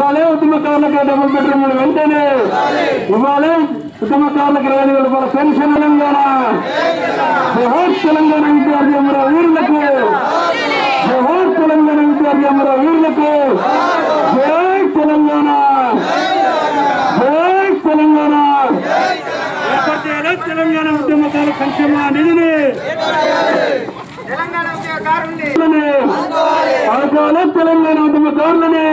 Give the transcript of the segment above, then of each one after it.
ఇవ్వాలి ఉద్యమకారులకు double bedroom వెంటనే ఇవ్వాలి ఉద్యమకారులకు ఇరవై ఐదు వేల రూపాయల పెన్షన్ తెలంగాణ జోహార్ తెలంగాణ విద్యార్థి అమర వీరులకు జోహార్ తెలంగాణ విద్యార్థి అమర వీరులకు జై తెలంగాణ జై తెలంగాణ ఏర్పాటు చేయాలి తెలంగాణ ఉద్యమకారుల సంక్షేమ నిధిని తెలంగాణ ఉద్యోగకారుల్ని ఆగాలి తెలంగాణ ఉద్యమకారులని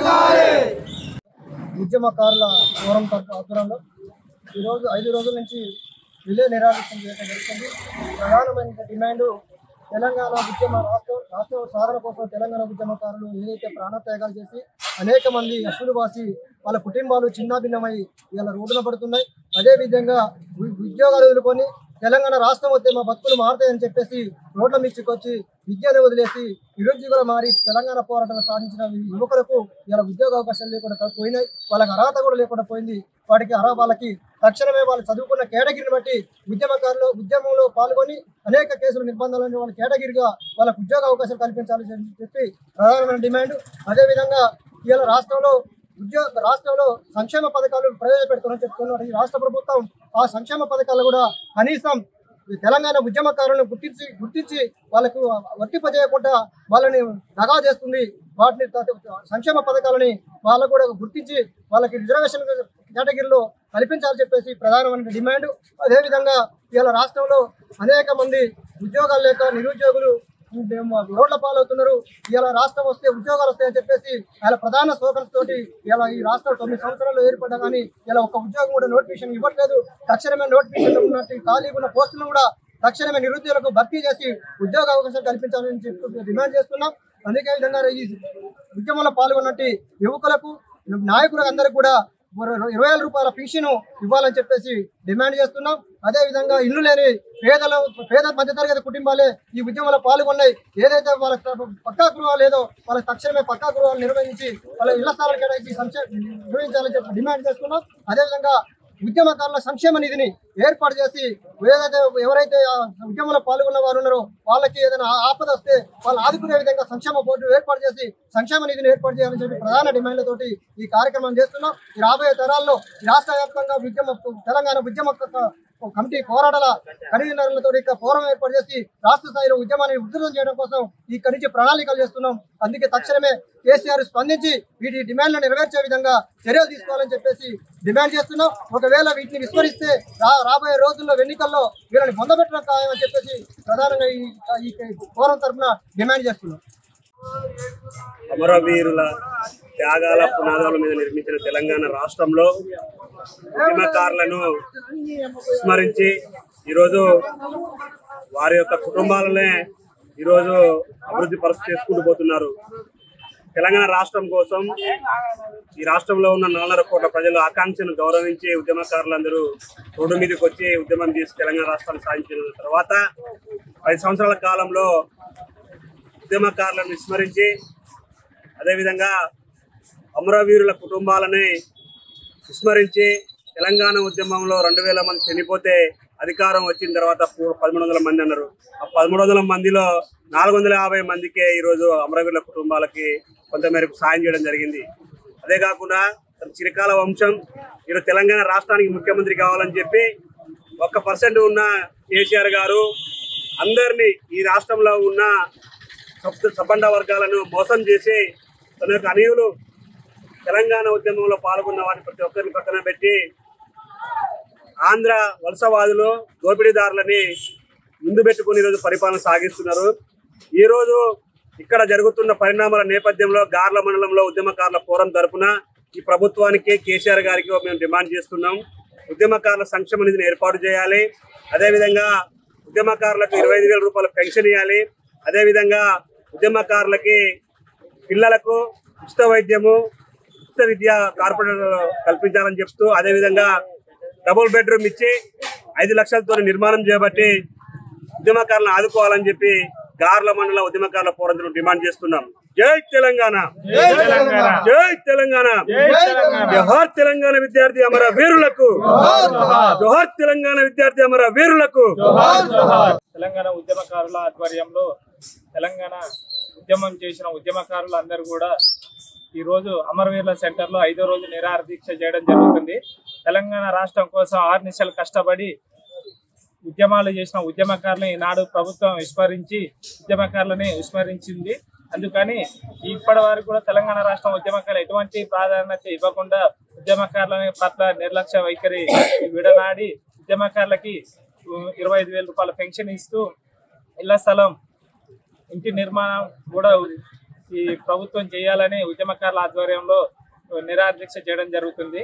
ఉద్యమకారుల ఫోరం తరపు ఆధ్వర్యంలో ఈరోజు ఐదు రోజుల నుంచి విలే నిరాకరణ చేయడం జరుగుతుంది ప్రధానమైన డిమాండ్ తెలంగాణ ఉద్యమ రాష్ట్ర రాష్ట్ర సాధన కోసం తెలంగాణ ఉద్యమకారులు ఏదైతే ప్రాణత్యాగాలు చేసి అనేక మంది అసలు వాసి వాళ్ళ కుటుంబాలు చిన్నాభిన్నమై ఇలా రోడ్డున పడుతున్నాయి అదేవిధంగా ఉ- ఉద్యోగాలు వదులుకొని తెలంగాణ రాష్ట్రం వస్తే మా బతుకులు మారుతాయని చెప్పేసి రోడ్ల మీదకొచ్చి విద్యను వదిలేసి నిరుద్యోగులు మారి తెలంగాణ పోరాటం సాధించిన ఈ యువకులకు ఇలా ఉద్యోగ అవకాశాలు లేకుండా పోయినాయి వాళ్ళకి అర్హత కూడా లేకుండా పోయింది వాటికి అర్హ వాళ్ళకి తక్షణమే వాళ్ళు చదువుకున్న కేటగిరిని బట్టి ఉద్యమకారులు ఉద్యమంలో పాల్గొని అనేక కేసులు నిర్బంధాలను వాళ్ళ కేటగిరిగా వాళ్ళకు ఉద్యోగ అవకాశాలు కల్పించాలని చెప్పి ప్రధానమైన డిమాండ్ అదేవిధంగా ఇవాళ రాష్ట్రంలో ఉద్యోగ రాష్ట్రంలో సంక్షేమ పథకాలు ప్రవేశపెడుతున్నారని చెప్తున్నారు ఈ రాష్ట్ర ప్రభుత్వం ఆ సంక్షేమ పథకాలు కూడా కనీసం ఈ తెలంగాణ ఉద్యమకారులను గుర్తించి గుర్తించి వాళ్ళకు వర్తింపజేయకుండా వాళ్ళని దగా చేస్తుంది వాటిని త- సంక్షేమ పథకాలని వాళ్ళకు కూడా గుర్తించి వాళ్ళకి రిజర్వేషన్ కేటగిరీలో కల్పించాలని చెప్పేసి ప్రధానమైన డిమాండ్ అదేవిధంగా ఇవాళ రాష్ట్రంలో అనేక మంది ఉద్యోగాలు లేక నిరుద్యోగులు రోడ్ల పాలవుతున్నారు ఇలా రాష్ట్రం వస్తే ఉద్యోగాలు వస్తాయని చెప్పేసి ఆయన ప్రధాన స్లోగన్స్ తోటి ఇలా ఈ రాష్ట్రం తొమ్మిది సంవత్సరాలు ఏర్పడ్డా కానీ ఇలా ఒక ఉద్యోగం కూడా నోటిఫికేషన్ ఇవ్వట్లేదు తక్షణమే నోటిఫికేషన్ ఉన్నట్టు ఖాళీగా ఉన్న పోస్టులను కూడా తక్షణమే నిరుద్యోగులకు భర్తీ చేసి ఉద్యోగ అవకాశాలు కల్పించాలని చెప్పి డిమాండ్ చేస్తున్నాం అందుకే విధంగా ఈ ఉద్యమంలో పాల్గొన్నట్టు యువకులకు నాయకులకు అందరికీ కూడా ఇరవై వేల రూపాయల పింఛను ఇవ్వాలని చెప్పేసి డిమాండ్ చేస్తున్నాం అదే విధంగా ఇల్లు లేని పేదల పేద మధ్యతరగతి కుటుంబాలే ఈ ఉద్యమంలో పాల్గొన్నాయి ఏదైతే వాళ్ళకి పక్కా గృహాలు లేదో వాళ్ళకి తక్షణమే పక్కా గృహాలు నిర్వహించి వాళ్ళ ఇళ్ల స్థలాలు కేటాయించి సంక్షేమ నిర్వహించాలని చెప్పి డిమాండ్ చేస్తున్నాం అదేవిధంగా ఉద్యమకారుల సంక్షేమ నిధిని ఏర్పాటు చేసి ఏదైతే ఎవరైతే ఆ ఉద్యమంలో పాల్గొన్న వారు ఉన్నారో వాళ్ళకి ఏదైనా ఆ- ఆపద వస్తే వాళ్ళు ఆదుకునే విధంగా సంక్షేమ బోర్డు ఏర్పాటు చేసి సంక్షేమ నిధిని ఏర్పాటు చేయాలని చెప్పి ప్రధాన డిమాండ్లతోటి ఈ కార్యక్రమం చేస్తున్నాం ఈ రాబోయే తరాల్లో ఈ రాష్ట్ర వ్యాప్తంగా ఉద్యమ తెలంగాణ ఉద్యమ క- కమిటీ పోరాటాల కన్వీనర్లతో ఇక ఫోరం ఏర్పాటు చేసి రాష్ట్ర స్థాయిలో ఉద్యమాన్ని ఉధృతం చేయడం కోసం ఇక్కడి నుంచి ప్రణాళికలు చేస్తున్నాం అందుకే తక్షణమే కేసీఆర్ స్పందించి వీటి డిమాండ్లను నెరవేర్చే విధంగా చర్యలు తీసుకోవాలని చెప్పేసి డిమాండ్ చేస్తున్నాం ఒకవేళ వీటిని విస్మరిస్తే రా- రాబోయే రోజుల్లో ఎన్నికల్లో వీళ్ళని పొందబెట్టడం ఖాయమని చెప్పేసి ప్రధానంగా ఈ ఈ ఫోరం తరఫున డిమాండ్ చేస్తున్నాం అమరవీరుల త్యాగాల పునాదాల మీద నిర్మించిన తెలంగాణ రాష్ట్రంలో ఉద్యమకారులను స్మరించి ఈరోజు వారి యొక్క కుటుంబాలనే ఈరోజు అభివృద్ధి పరిస్థితి చేసుకుంటూ పోతున్నారు తెలంగాణ రాష్ట్రం కోసం ఈ రాష్ట్రంలో ఉన్న నాలుగున్నర కోట్ల ప్రజల ఆకాంక్షను గౌరవించి ఉద్యమకారులందరూ రోడ్డు మీదకి వచ్చి ఉద్యమం చేసి తెలంగాణ రాష్ట్రాన్ని సాధించిన తర్వాత పది సంవత్సరాల కాలంలో ఉద్యమకారులను విస్మరించి అదేవిధంగా అమరవీరుల కుటుంబాలని విస్మరించి తెలంగాణ ఉద్యమంలో రెండు వేల మంది చనిపోతే అధికారం వచ్చిన తర్వాత పూ- పదమూడు వందల మంది అన్నారు ఆ పదమూడు వందల మందిలో నాలుగు వందల యాభై మందికే ఈరోజు అమరవీరుల కుటుంబాలకి కొంతమేరకు సాయం చేయడం జరిగింది అదే కాకుండా తన చిరకాల వంశం ఈరోజు తెలంగాణ రాష్ట్రానికి ముఖ్యమంత్రి కావాలని చెప్పి ఒక్క పర్సెంట్ ఉన్న కేసీఆర్ గారు అందరినీ ఈ రాష్ట్రంలో ఉన్న సబ్- సబ్బండ వర్గాలను మోసం చేసి తన యొక్క అనీయులు తెలంగాణ ఉద్యమంలో పాల్గొన్న వారిని ప్రతి ఒక్కరిని పక్కన పెట్టి ఆంధ్ర వలసవాదులు దోపిడీదారులని ముందు పెట్టుకుని ఈరోజు పరిపాలన సాగిస్తున్నారు ఈ రోజు ఇక్కడ జరుగుతున్న పరిణామాల నేపథ్యంలో గార్ల మండలంలో ఉద్యమకారుల ఫోరం తరపున ఈ ప్రభుత్వానికి కేసీఆర్ గారికి మేము డిమాండ్ చేస్తున్నాం ఉద్యమకారుల సంక్షేమ నిధిని ఏర్పాటు చేయాలి అదేవిధంగా ఉద్యమకారులకు ఇరవై ఐదు వేల రూపాయల పెన్షన్ ఇవ్వాలి అదేవిధంగా ఉద్యమకారులకి పిల్లలకు ఉచిత వైద్యము ఉచిత విద్య కార్పొరేట్ కల్పించాలని చెప్తూ అదేవిధంగా డబుల్ బెడ్రూమ్ ఇచ్చి ఐదు లక్షలతో నిర్మాణం చేయబట్టి ఉద్యమకారులను ఆదుకోవాలని చెప్పి గార్ల మండల ఉద్యమకారుల పోరాటం డిమాండ్ చేస్తున్నాం జై తెలంగాణ జై తెలంగాణ జోహార్ తెలంగాణ విద్యార్థి అమర వీరులకు జోహార్ తెలంగాణ విద్యార్థి అమర వీరులకు తెలంగాణ ఉద్యమకారుల ఆధ్వర్యంలో తెలంగాణ ఉద్యమం చేసిన ఉద్యమకారులు అందరూ కూడా ఈ రోజు అమరవీరుల సెంటర్ లో ఐదో రోజు నిరాహార దీక్ష చేయడం జరుగుతుంది తెలంగాణ రాష్ట్రం కోసం ఆరు నిమిషాలు కష్టపడి ఉద్యమాలు చేసిన ఉద్యమకారులను ఈనాడు ప్రభుత్వం విస్మరించి ఉద్యమకారులని విస్మరించింది అందుకని ఇప్పటి వరకు కూడా తెలంగాణ రాష్ట్రం ఉద్యమకారులు ఎటువంటి ప్రాధాన్యత ఇవ్వకుండా ఉద్యమకారుల పట్ల నిర్లక్ష్య వైఖరి విడనాడి ఉద్యమకారులకి ఉ, ఇరవై ఐదు వేల రూపాయల పెన్షన్ ఇస్తూ ఇళ్ల స్థలం ఇంటి నిర్మాణం కూడా ఈ ప్రభుత్వం చేయాలని ఉద్యమకారుల ఆధ్వర్యంలో నిరాహార దీక్ష చేయడం జరుగుతుంది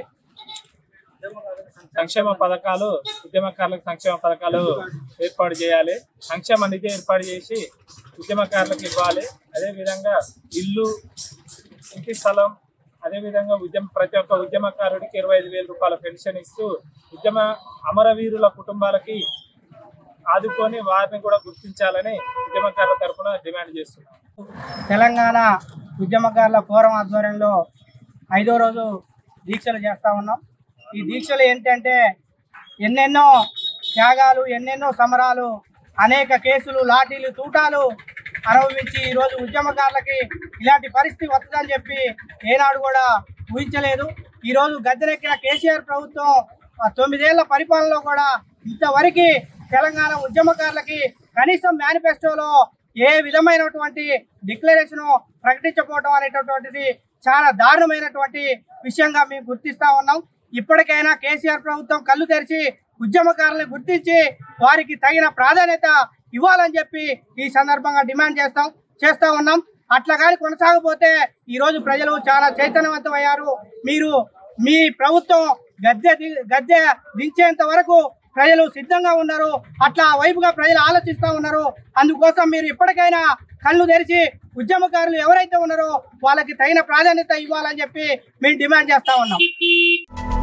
సంక్షేమ పథకాలు ఉద్యమకారులకు సంక్షేమ పథకాలు ఏర్పాటు చేయాలి సంక్షేమ నిధి ఏర్పాటు చేసి ఉద్యమకారులకు ఇవ్వాలి అదే విధంగా ఇల్లు ఇంటి స్థలం అదే విధంగా ఉద్యమ ప్రతి ఒక్క ఉద్యమకారుడికి ఇరవై ఐదు వేల రూపాయల పెన్షన్ ఇస్తూ ఉద్యమ అమరవీరుల కుటుంబాలకి ఆదుకొని వారిని కూడా గుర్తించాలని ఉద్యమకారుల తరఫున డిమాండ్ చేస్తున్నాం తెలంగాణ ఉద్యమకారుల ఫోరం ఆధ్వర్యంలో ఐదో రోజు దీక్షలు చేస్తూ ఉన్నాం ఈ దీక్షలు ఏంటంటే ఎన్నెన్నో త్యాగాలు ఎన్నెన్నో సమరాలు అనేక కేసులు లాఠీలు తూటాలు అనుభవించి ఈరోజు ఉద్యమకారులకి ఇలాంటి పరిస్థితి వస్తుందని చెప్పి ఏనాడు కూడా ఊహించలేదు ఈరోజు గద్దెనెక్కిన కేసీఆర్ ప్రభుత్వం ఆ తొమ్మిదేళ్ల పరిపాలనలో కూడా ఇంతవరకు తెలంగాణ ఉద్యమకారులకి కనీసం మేనిఫెస్టోలో ఏ విధమైనటువంటి డిక్లరేషన్ ప్రకటించకపోవడం అనేటటువంటిది చాలా దారుణమైనటువంటి విషయంగా మేము గుర్తిస్తా ఉన్నాం ఇప్పటికైనా కేసీఆర్ ప్రభుత్వం కళ్ళు తెరిచి ఉద్యమకారులను గుర్తించి వారికి తగిన ప్రాధాన్యత ఇవ్వాలని చెప్పి ఈ సందర్భంగా డిమాండ్ చేస్తాం చేస్తా ఉన్నాం అట్లా కానీ కొనసాగపోతే ఈ రోజు ప్రజలు చాలా చైతన్యవంతం అయ్యారు మీరు మీ ప్రభుత్వం గద్దె ది- గద్దె దించేంత వరకు ప్రజలు సిద్ధంగా ఉన్నారు అట్లా ఆ వైపుగా ప్రజలు ఆలోచిస్తూ ఉన్నారు అందుకోసం మీరు ఇప్పటికైనా కళ్ళు తెరిచి ఉద్యమకారులు ఎవరైతే ఉన్నారో వాళ్ళకి తగిన ప్రాధాన్యత ఇవ్వాలని చెప్పి మేము డిమాండ్ చేస్తా ఉన్నాం